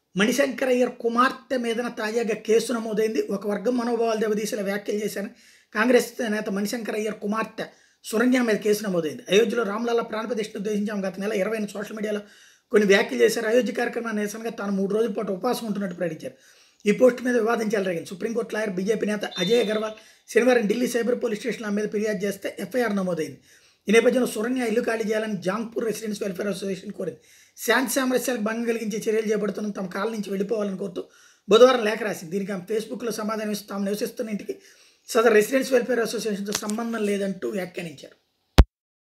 మణిశంకర్ అయ్యర్ కుమార్తె మీదన తాజాగా కేసు నమోదైంది ఒక వర్గం మనోభావాలు దెబ్బతీసేలా వ్యాఖ్యలు చేశారు కాంగ్రెస్ నేత మణిశంకర్ అయ్యర్ కుమార్తె సురంజన మీద కేసు నమోదైంది అయోధ్యలో రామలల్ల ప్రాణప్రతిష్ఠను ఉద్దేశించాము గత నెల ఇరవై సోషల్ మీడియాలో కొన్ని వ్యాఖ్యలు చేశారు అయోధ్య కార్యక్రమాన్ని నిరసనగా తాను మూడు రోజుల పాటు ఉపవాసం ఉంటున్నట్టు ప్రకటించారు ఈ పోస్ట్ మీద వివాదం చెలరేగింది సుప్రీంకోర్టు లాయర్ బీజేపీ నేత అజయ్ అగర్వాల్ శనివారం ఢిల్లీ సైబర్ పోలీస్ స్టేషన్ ఆమె మీద ఫిర్యాదు చేస్తే ఎఫ్ఐఆర్ నమోదైంది ఈ నేపథ్యంలో సురణ్య ఇల్లు ఖాళీ చేయాలని జాంగ్పూర్ రెసిడెన్స్ వెల్ఫేర్ అసోసియేషన్ కోరింది శాంతి సామరస్యాలకు భంగం కలిగించే చర్యలు చేపడుతున్న తమ కాలం నుంచి వెళ్ళిపోవాలని కోరుతూ బుధవారం లేఖ రాసింది దీనికి ఆమె ఫేస్బుక్లో సమాధానం ఇస్తూ తాము నివసిస్తున్న ఇంటికి సదర్ రెసిడెన్స్ వెల్ఫేర్ అసోసియేషన్తో సంబంధం లేదంటూ వ్యాఖ్యానించారు